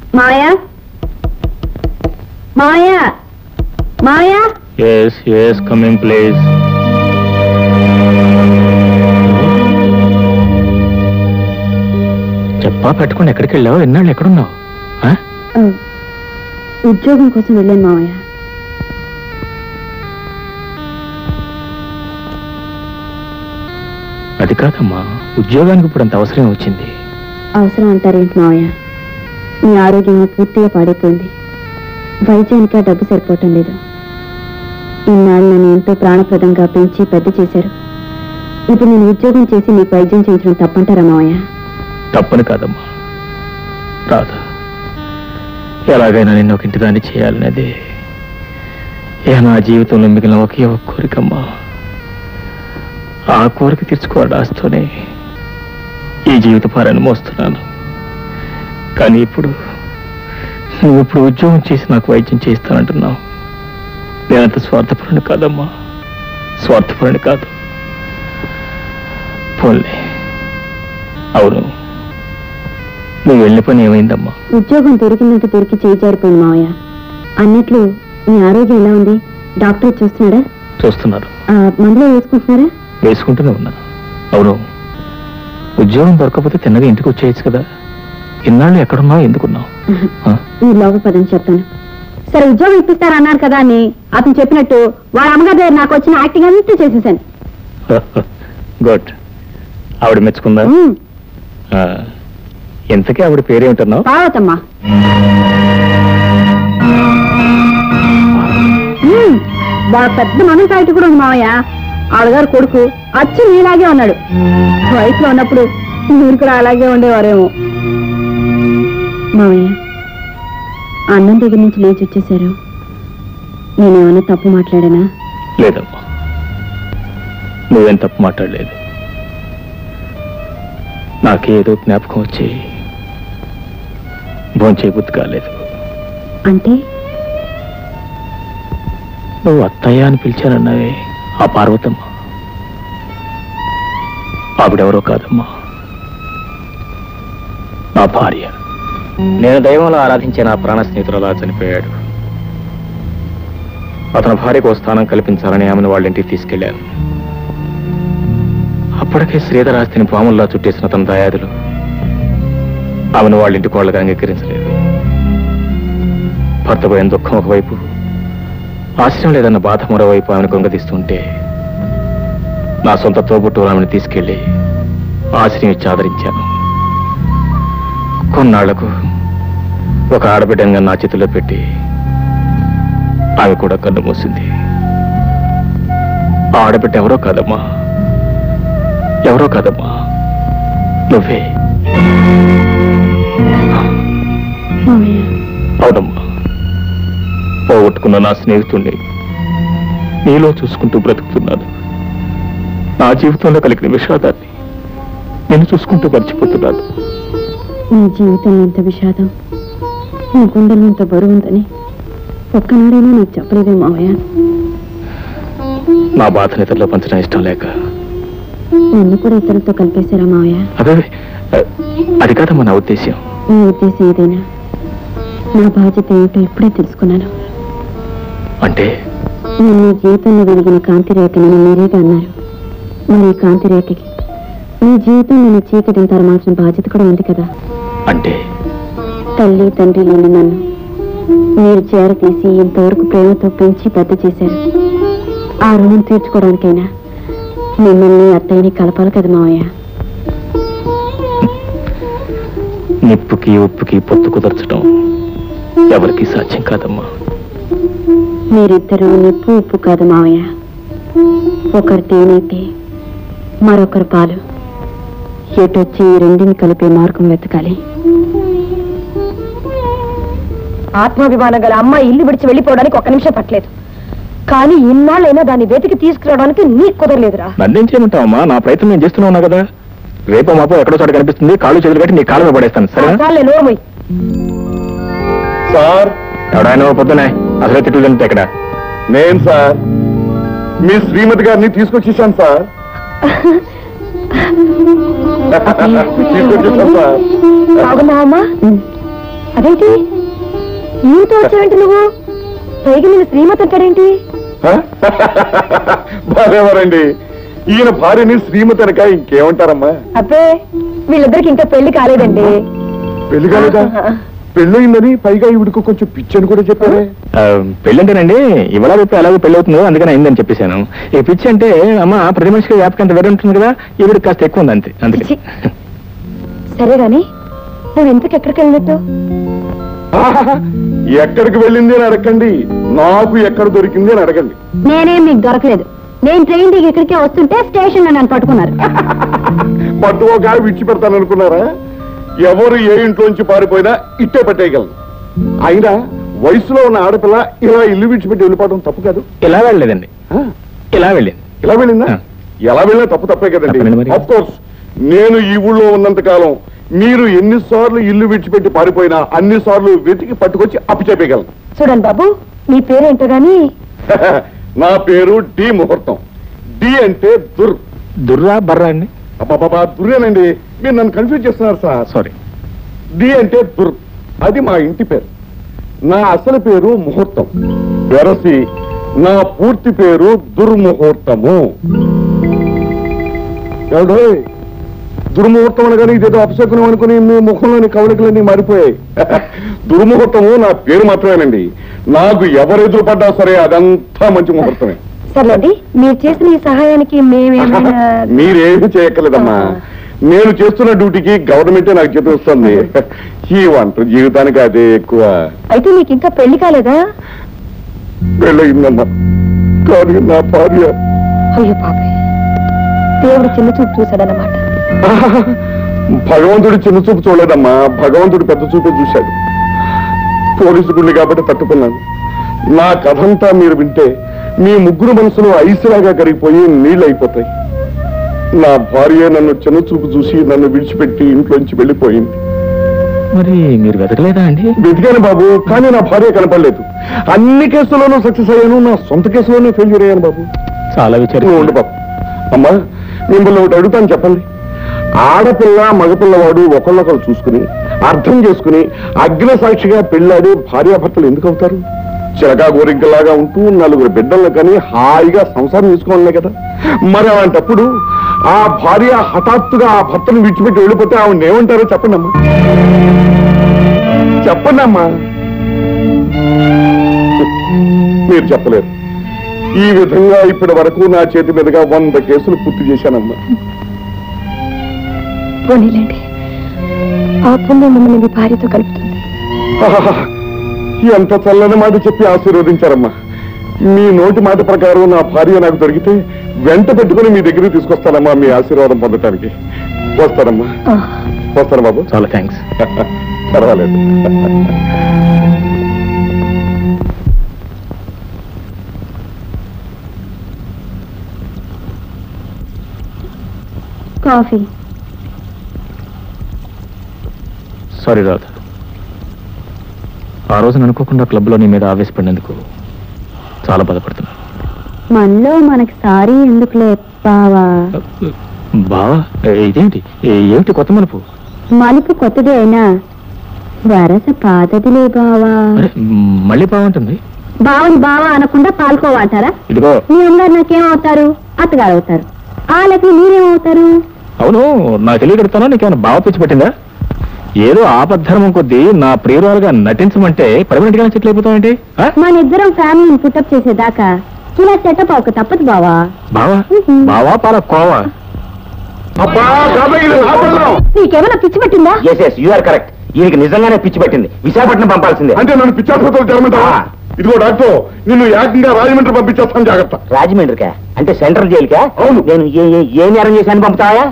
Maya Maya Maya yes yes coming please చెప్పా పెట్టుకుని ఎక్కడికి వెళ్ళావు ఎన్నాళ్ళు ఎక్కడున్నావు ఆ? ఉద్యోగం కోసం వెళ్ళాను మావయ్య అది కాదమ్మా ఉద్యోగానికి ఇప్పుడు అంత అవసరం వచ్చింది అవసరం అంటారేంటి మావయ్య మీ ఆరోగ్యం పూర్తిగా పాడైపోయింది వైద్యానికి ఆ డబ్బు సరిపోవటం లేదు ఇన్నాళ్ళు నన్ను ఎంతో ప్రాణప్రదంగా పెంచి పెద్ద చేశారు ఇప్పుడు నేను ఉద్యోగం చేసి మీకు వైద్యం చేయించడం తప్పంటారా మావయ్య తప్పని కాదమ్మా రాధా ఎలాగైనా నిన్ను ఒక ఇంటి దాన్ని చేయాలనేది ఏ నా జీవితంలో మిగిలిన ఒకే ఒక కోరికమ్మా ఆ కోరిక తీర్చుకోవాలి ఆశతోనే ఈ జీవిత భారాన్ని మోస్తున్నాను కానీ ఇప్పుడు నువ్వు ఇప్పుడు ఉద్యోగం చేసి నాకు వైద్యం చేయిస్తానంటున్నావు నేనంత స్వార్థపరుని కాదమ్మా స్వార్థపరుని కాదు పోన్లే అవును నువ్వు వెళ్ళిన పని ఏమైందమ్మా ఉద్యోగం దొరికినంత దొరికి చేయి జారిపోయింది మావయ్య అన్నట్లు మీ ఆరోగ్యం ఎలా ఉంది డాక్టర్ చూస్తున్నాడా చూస్తున్నారు ఆ, మందులు వేసుకుంటున్నారా వేసుకుంటూనే ఉన్నా అవును ఉద్యోగం దొరకకపోతే తిన్నగా ఇంటికి వచ్చేయచ్చు కదా ఇన్నాళ్ళు ఎక్కడున్నావు ఎందుకున్నావు ఆ? మీరు లోపల పదని చెప్తాను సరే ఉద్యోగం ఇప్పిస్తారన్నారు కదా అని అతను చెప్పినట్టు వాళ్ళ అమ్మగారి దగ్గర నాకు వచ్చిన యాక్టింగ్ అంతా చేసేసాను గుడ్ ఆవిడ మెచ్చుకుందా ఉమ్, ఆ. ఇంతకీ ఆవిడ పేరేమిటన్నావు పార్వతమ్మా ఉమ్, వాళ్ళ పెద్ద మనం సాయిటి కూడా ఉంది మావయ్య ఆడగారు కొడుకు అచ్చు నీలాగే ఉన్నాడు వయసులో ఉన్నప్పుడు మీరు కూడా అలాగే ఉండేవారేమో మావయ్య అన్నం దగ్గర నుంచి లేచి వచ్చేసారు నేనేమన్నా తప్పు మాట్లాడానా లేదమ్మా నువ్వేం తప్పు మాట్లాడలేదు నాకేదో జ్ఞాపకం వచ్చి భోంచేయబుద్ధి కాలేదు అంటే నువ్వు అత్తయ్య అని పిలిచానన్నావే ఆ పార్వతమ్మ ఆవిడెవరో కాదమ్మా నా భార్య నేను దైవంలో ఆరాధించే నా ప్రాణ స్నేహితులలా చనిపోయాడు అతని భార్యకు ఓ స్థానం కల్పించాలని ఆమెను వాళ్ళ ఇంటికి తీసుకెళ్లాను అప్పటికే శ్రీధర్ ఆస్తిని పాముల్లా చుట్టేసిన తన దయాదులు ఆమెను వాళ్ళ ఇంటి కోళ్ళగా అంగీకరించలేదు భర్త పోయిన దుఃఖం ఒకవైపు ఆశ్రయం లేదన్న బాధ మరోవైపు ఆమెను గొంగదీస్తుంటే నా సొంత తోబుట్టు ఆమెను తీసుకెళ్లి ఆశ్రయం ఇచ్చి ఆదరించాను కొన్నాళ్లకు ఒక ఆడబిడ్డంగా నా చేతిలో పెట్టి ఆమె కూడా కన్ను మూసింది ఆ ఆడబిడ్డ ఎవరో కాదమ్మా ఎవరో కాదమ్మా నువ్వే మావయ్య అవునమ్మా పోగొట్టుకున్న నా స్నేహితుణ్ణి నీలో చూసుకుంటూ బ్రతుకుతున్నాను నా జీవితంలో కలిగిన విషాదాన్ని నేను చూసుకుంటూ మర్చిపోతున్నాను నీ జీవితంలో ఇంత విషాదం నీ గుండెల్లో ఇంత బరువు ఉందని ఒక్కనాడైనా నాకు చెప్పలేదే మావయ్య నా బాధని ఇతరులో పంచడం ఇష్టం లేక నన్ను కూడా ఇతరులతో కలిపేశారా మావయ్య అదే అది కాదమ్మా నా ఉద్దేశ్యం నీ ఉద్దేశం ఏదైనా నా బాధ్యత ఏమిటో ఇప్పుడే తెలుసుకున్నాను అంటే నేను నీ జీవితంలో వెలిగిన కాంతి రేఖనని మీరేగా అన్నారు మరి ఈ కాంతి రేఖకి నీ జీవితంలో నీ చీకటిని తరమాల్సిన బాధ్యత కూడా ఉంది కదా అంటే తల్లి తండ్రి లేని నన్ను మీరు చేరతీసి ఇంతవరకు ప్రేమతో పెంచి పెద్ద చేశారు ఆ రుణం తీర్చుకోవడానికైనా మిమ్మల్ని అత్తయ్యని కలపాలి కదా మావయ్య నిప్పుకి ఉప్పుకి పొత్తు కుదర్చడం ఎవరికి సాధ్యం కాదమ్మా మీరిద్దరూ నిప్పు ఉప్పు కాదు మావయ్య ఒకరు తేనైతే మరొకరు పాలు ఎటొచ్చి ఈ రెండిని కలిపే మార్గం వెతకాలి ఆత్మాభిమానం గల అమ్మాయి ఇల్లు విడిచి వెళ్ళిపోవడానికి ఒక్క నిమిషం పట్టలేదు కానీ ఇన్నాళ్ళైనా దాన్ని వెతికి తీసుకురావడానికి నీకు కుదరలేదురా నన్నేం చేయమంటావమ్మా నా ప్రయత్నం నేను చేస్తూనే ఉన్నా కదా రేపో మాపో ఎక్కడో చోట కనిపిస్తుంది కాళ్ళు చేతులు కట్టి నీ కాళ్ళ మీద పడేస్తాను సరేనా చాలే నోరుమోయ్ సార్ ఎవడాయన పొద్దునే అసలే తిట్లు తింటే ఇక్కడ నేను సార్ మీ శ్రీమతి గారిని తీసుకొచ్చేసాను సార్ తీసుకొచ్చేసాను సార్ బాగున్నావమ్మా అదేంటి ఈయనతో వచ్చావేంటి నువ్వు పైగా నేను శ్రీమతి అంటాడేంటి బాగారండి ఈయన భార్యని శ్రీమతి అనక ఇంకేమంటారమ్మా అబ్బే వీళ్ళిద్దరికి ఇంకా పెళ్లి కాలేదండి పెళ్లి కాలేదా పెళ్ళయిందని పైగా ఈవిడికి కొంచెం పిచ్చని కూడా చెప్పారే ఆ, పెళ్ళంటేనండి ఇవాళ రేపు ఎలాగో పెళ్ళి అవుతుందో అందుకని అయిందని చెప్పేశాను ఈ పిచ్చి అంటే అమ్మ ప్రతి మనిషికి వ్యాపకం అంత వేరే ఉంటుంది కదా ఈవిడికి కాస్త ఎక్కువ ఉంది అంతే అందుకే చిచి. సరే గాని నువ్వు ఇంతకు ఎక్కడికి వెళ్ళినట్టు ఆహాహా, ఎక్కడికి వెళ్ళింది అని అడగండి నాకు ఎక్కడ దొరికింది అని అడగండి నేనేం మీకు దొరకలేదు నేను ట్రైన్ దిగి ఇక్కడికే వస్తుంటే స్టేషన్ లో నన్ను పట్టుకున్నారు పట్టుకోగా విడిచిపెడతాను అనుకున్నారా ఎవరు ఏ ఇంట్లోంచి పారిపోయినా ఇట్టే పట్టేయగలరు అయినా వయసులో ఉన్న ఆడపిల్ల ఇలా ఇల్లు విడిచిపెట్టి వెళ్ళిపోవడం తప్పు కాదు ఇలా వెళ్ళలేదండి ఆ, ఇలా వెళ్ళింది ఇలా వెళ్ళిందా ఆ. ఎలా వెళ్ళినా తప్పు తప్పే తప్పేనండి కదండి మరి. ఆఫ్ కోర్స్ నేను ఈ ఊళ్ళో ఉన్నంత కాలం మీరు ఎన్నిసార్లు ఇల్లు విడిచిపెట్టి పారిపోయినా అన్ని సార్లు వెతికి పట్టుకొచ్చి అప్పు చెప్పగలను చూడండి బాబు నీ పేరేంటో గాని నా పేరు డి ముహూర్తం డి అంటే దుర్ దుర్రా బర్రా అండి అబ్బాబా దుర్రేనండి మీరు నన్ను కన్ఫ్యూజ్ చేస్తున్నారు సార్ సారీ డి అంటే దుర్ అది మా ఇంటి పేరు నా అసలు పేరు ముహూర్తం వెరసి నా పూర్తి పేరు దుర్ముహూర్తము ఎవడోయ్ దుర్ముహూర్తం అనగానే ఇదేదో అపశకునం అనుకుని మీ ముఖంలోని కవలికలన్నీ మారిపోయాయి దుర్ముహూర్తము నా పేరు మాత్రమేనండి నాకు ఎవరు ఎదురుపడ్డా సరే అదంతా మంచి ముహూర్తమే సర్లేండి మీరు చేసిన ఈ సహాయానికి మేమేమైనా మీరేమి చేయక్కర్లేదమ్మా నేను చేస్తున్న డ్యూటీకి గవర్నమెంటే నాకు జీతం ఇస్తుంది ఈ వంట జీవితానికి అదే ఎక్కువ అయితే మీకు ఇంకా పెళ్లి కాలేదా పెళ్ళయిందమ్మా కానీ నా భార్య అయ్యో పాపే దేవుడు చిన్న చూపు చూశాడనమాట భగవంతుడు చిన్న చూపు చూడలేదమ్మా భగవంతుడు పెద్ద చూపే చూశాడు పోలీసు గుండె కాబట్టి తట్టుకున్నాను నా కథంతా మీరు వింటే మీ ముగ్గురు మనసులో ఐసులాగా కరిగిపోయి నీళ్ళు అయిపోతాయి నా భార్య నన్ను చిన్న చూపు చూసి నన్ను విడిచిపెట్టి ఇంట్లోంచి వెళ్ళిపోయింది మరి మీరు వెతకలేదా అండి వెతికాను బాబు కానీ నా భార్య కనపడలేదు అన్ని కేసుల్లోనూ సక్సెస్ అయ్యాను నా సొంత కేసులోనే ఫెయిల్యూర్ అయ్యాను బాబు చాలా నువ్వు ఉండు విచారి బాబు అమ్మా మిమ్మల్ని ఒకటి అడుగుతాను చెప్పండి ఆడపిల్ల మగపిల్లవాడు ఒకళ్ళొకరు చూసుకుని అర్థం చేసుకుని అగ్ని సాక్షిగా పెళ్ళాడి భార్యాభర్తలు ఎందుకు అవుతారు చిలకా గోరింకలాగా ఉంటూ నలుగురు బిడ్డలను కానీ హాయిగా సంసారం చేసుకోవాలనే కదా మరి అలాంటప్పుడు ఆ భార్య హఠాత్తుగా ఆ భర్తను విడిచిపెట్టి వెళ్ళిపోతే ఆవిడ ఏమంటారో చెప్పండి అమ్మా చెప్పండి అమ్మా మీరు చెప్పలేరు ఈ విధంగా ఇప్పటి వరకు నా చేతి మీదుగా వంద కేసులు పూర్తి చేశానమ్మా పోనీలేండి ఆ పుణ్యం మిమ్మల్ని మీ భార్యతో కలుపుతుంది ఆహా! ఎంత చల్లని మాట చెప్పి ఆశీర్వదించారమ్మా మీ నోటి మాట ప్రకారం నా భార్య నాకు దొరికితే వెంట పెట్టుకుని మీ దగ్గరికి తీసుకొస్తానమ్మా మీ ఆశీర్వాదం పొందటానికి వస్తానమ్మా ఆ, వస్తాను బాబు చాలా థ్యాంక్స్ పర్వాలేదు కాఫీ సారీ రాధ ఆ రోజున అనుకోకుండా క్లబ్లో నీ మీద ఆవేశపడినందుకు చాలా బాధపడుతున్నా మనలో మనకి సారీ ఎందుకులే బావా బావా ఏ, ఇదేంటి ఏ, ఏమిటి కొత్త మలుపు మలుపు కొత్తదే అయినా వరస పాతదిలే బావా అరే, మ్, మళ్ళీ బాగుంటుంది బావని బావా అనకుండా పాల్కోవాలంటారా ఇదిగో మీ అమ్మగారు నాకేమవుతారు అత్తగారు అవుతారు ఆ లెక్క మీరేమవుతారు అవును నాకు తెలియగడుతానో నీకేమైనా బావ పిచ్చి పట్టిందా ఏదో ఆపద్ధర్మం కొద్దీ నా ప్రియురాలుగా నటించమంటే పర్మనెంట్ గా సెటిల్ అయిపోతావేంటి ఆ? మన ఇద్దరం ఫ్యామిలీని పుట్టప్ చేసేదాకా ఇలా సెటప్ అవక తప్పదు బావా బావా బావా పాల కోవా అబ్బా బాబాయ్ ఇది నా పిల్లం. నీకేమైనా పిచ్చి పట్టిందా yes yes you are correct ఈయనకి నిజంగానే పిచ్చి పట్టింది విశాఖపట్నం పంపాల్సిందే అంటే నన్ను పిచ్చాసుపత్రులు చేరమంటావా ఆ. ఇదిగో డాక్టర్ నిన్ను ఏకంగా రాజమండ్రి పంపించేస్తాను జాగ్రత్త రాజమండ్రికా అంటే సెంట్రల్ జైలుకా అవును. నేను ఏ ఏ- ఏ నేరం చేశాను పంపుతావా